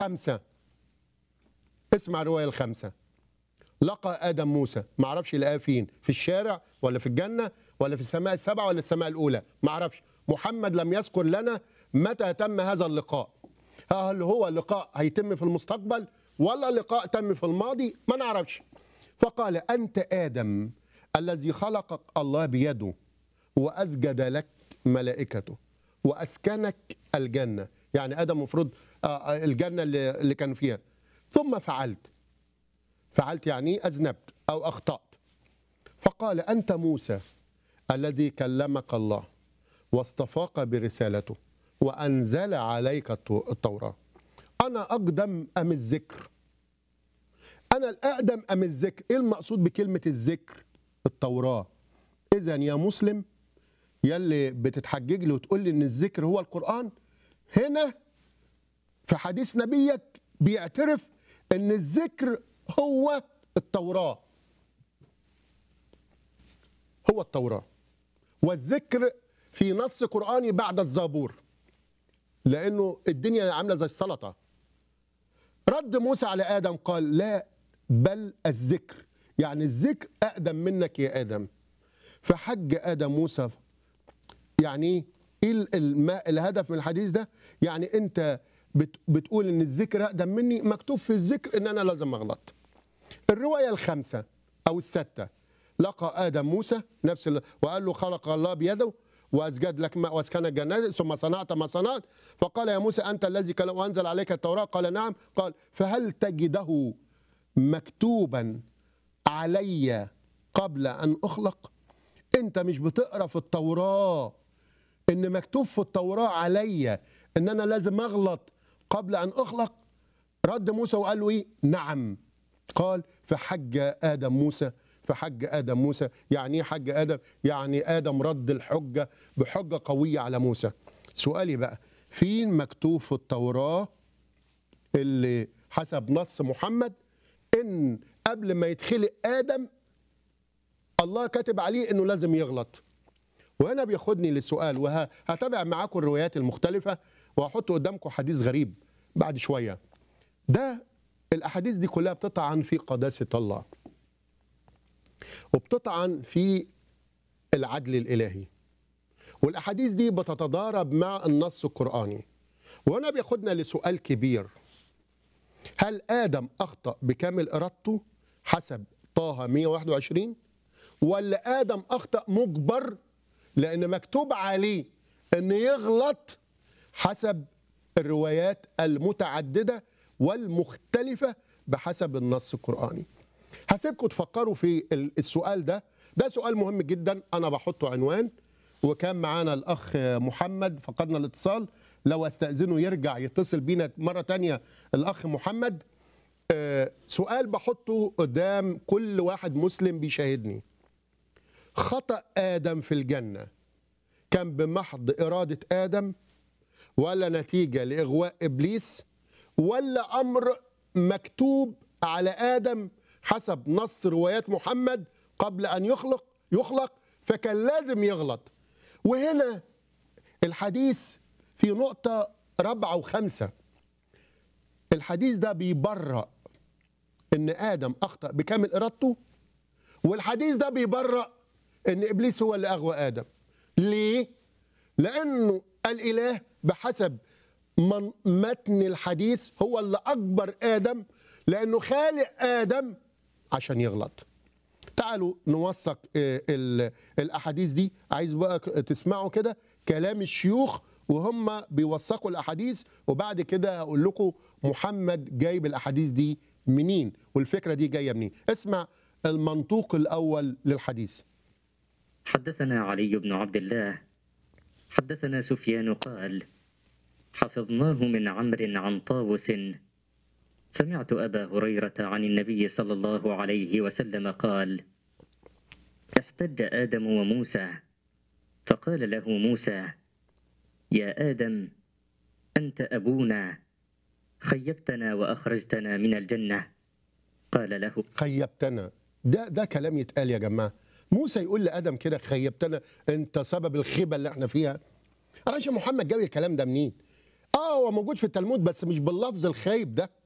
خمسة اسمع الرواية الخمسة لقى آدم موسى ما اعرفش لقاه فين في الشارع ولا في الجنة ولا في السماء السبعة ولا السماء الأولى ما اعرفش محمد لم يذكر لنا متى تم هذا اللقاء هل هو لقاء هيتم في المستقبل ولا لقاء تم في الماضي ما نعرفش فقال أنت آدم الذي خلقك الله بيده وأسجد لك ملائكته وأسكنك الجنة يعني آدم مفروض آه، الجنة اللي اللي كان فيها ثم فعلت فعلت يعني أذنبت أو أخطأت فقال أنت موسى الذي كلمك الله واصطفاك برسالته وأنزل عليك التو- التوراة أنا أقدم أم الذكر أنا الأقدم أم الذكر إيه المقصود بكلمة الذكر التوراة إذا يا مسلم يلي بتتحجج لي وتقول لي إن الذكر هو القرآن هنا في حديث نبيك بيعترف إن الذكر هو التوراة هو التوراة والذكر في نص قرآني بعد الزبور لأنه الدنيا عاملة زي السلطة رد موسى على آدم قال لا بل الذكر يعني الذكر أقدم منك يا آدم فحج آدم موسى يعني ايه ال- الم- الهدف من الحديث ده يعني انت بت- بتقول ان الذكر اقدم مني مكتوب في الذكر ان انا لازم اغلط الروايه الخامسه او السته لقى ادم موسى نفس ال... وقال له خلق الله بيده واسجد لك ما واسكن الجنات ثم صنعت ما صنعت فقال يا موسى انت الذي كلم وانزل عليك التوراه قال نعم قال فهل تجده مكتوبا علي قبل ان اخلق انت مش بتقرا في التوراه ان مكتوب في التوراه عليا ان انا لازم اغلط قبل ان اخلق رد موسى وقال له ايه نعم قال فحج ادم موسى فحج ادم موسى يعني ايه حج ادم يعني ادم رد الحجه بحجه قويه على موسى سؤالي بقى فين مكتوب في التوراه اللي حسب نص محمد ان قبل ما يتخلق ادم الله كاتب عليه انه لازم يغلط وهنا بياخدني للسؤال وهتابع معاكم الروايات المختلفة وهحط قدامكم حديث غريب بعد شوية ده الأحاديث دي كلها بتطعن في قداسة الله وبتطعن في العدل الإلهي والأحاديث دي بتتضارب مع النص القرآني وهنا بياخدنا لسؤال كبير هل آدم أخطأ بكامل إرادته حسب طه 121 ولا آدم أخطأ مجبر لأن مكتوب عليه أن يغلط حسب الروايات المتعددة والمختلفة بحسب النص القرآني هسيبكم تفكروا في ال- السؤال ده ده سؤال مهم جدا أنا بحطه عنوان وكان معانا الأخ محمد فقدنا الاتصال لو استأذنه يرجع يتصل بينا مرة تانية الأخ محمد آه، سؤال بحطه قدام كل واحد مسلم بيشاهدني خطأ آدم في الجنة كان بمحض إرادة آدم ولا نتيجة لإغواء إبليس ولا أمر مكتوب على آدم حسب نص روايات محمد قبل أن يخلق يخلق فكان لازم يغلط وهنا الحديث في نقطة رابعة وخمسة الحديث ده بيبرأ إن آدم أخطأ بكامل إرادته والحديث ده بيبرأ ان ابليس هو اللي اغوى ادم ليه لانه الاله بحسب من متن الحديث هو اللي اكبر ادم لانه خالق ادم عشان يغلط تعالوا نوثق آه، ال- الاحاديث دي عايز بقى ك- تسمعوا كده كلام الشيوخ وهم بيوثقوا الاحاديث وبعد كده هقول لكم محمد جايب الاحاديث دي منين والفكره دي جايه منين اسمع المنطوق الاول للحديث حدثنا علي بن عبد الله حدثنا سفيان قال حفظناه من عمرو عن طاووس سمعت ابا هريره عن النبي صلى الله عليه وسلم قال احتج ادم وموسى فقال له موسى يا ادم انت ابونا خيبتنا واخرجتنا من الجنه قال له خيبتنا ده ده كلام يتقال يا جماعه موسى يقول لادم كده خيبتنا انت سبب الخيبه اللي احنا فيها عشان محمد جاب الكلام ده منين اه هو موجود في التلمود بس مش باللفظ الخايب ده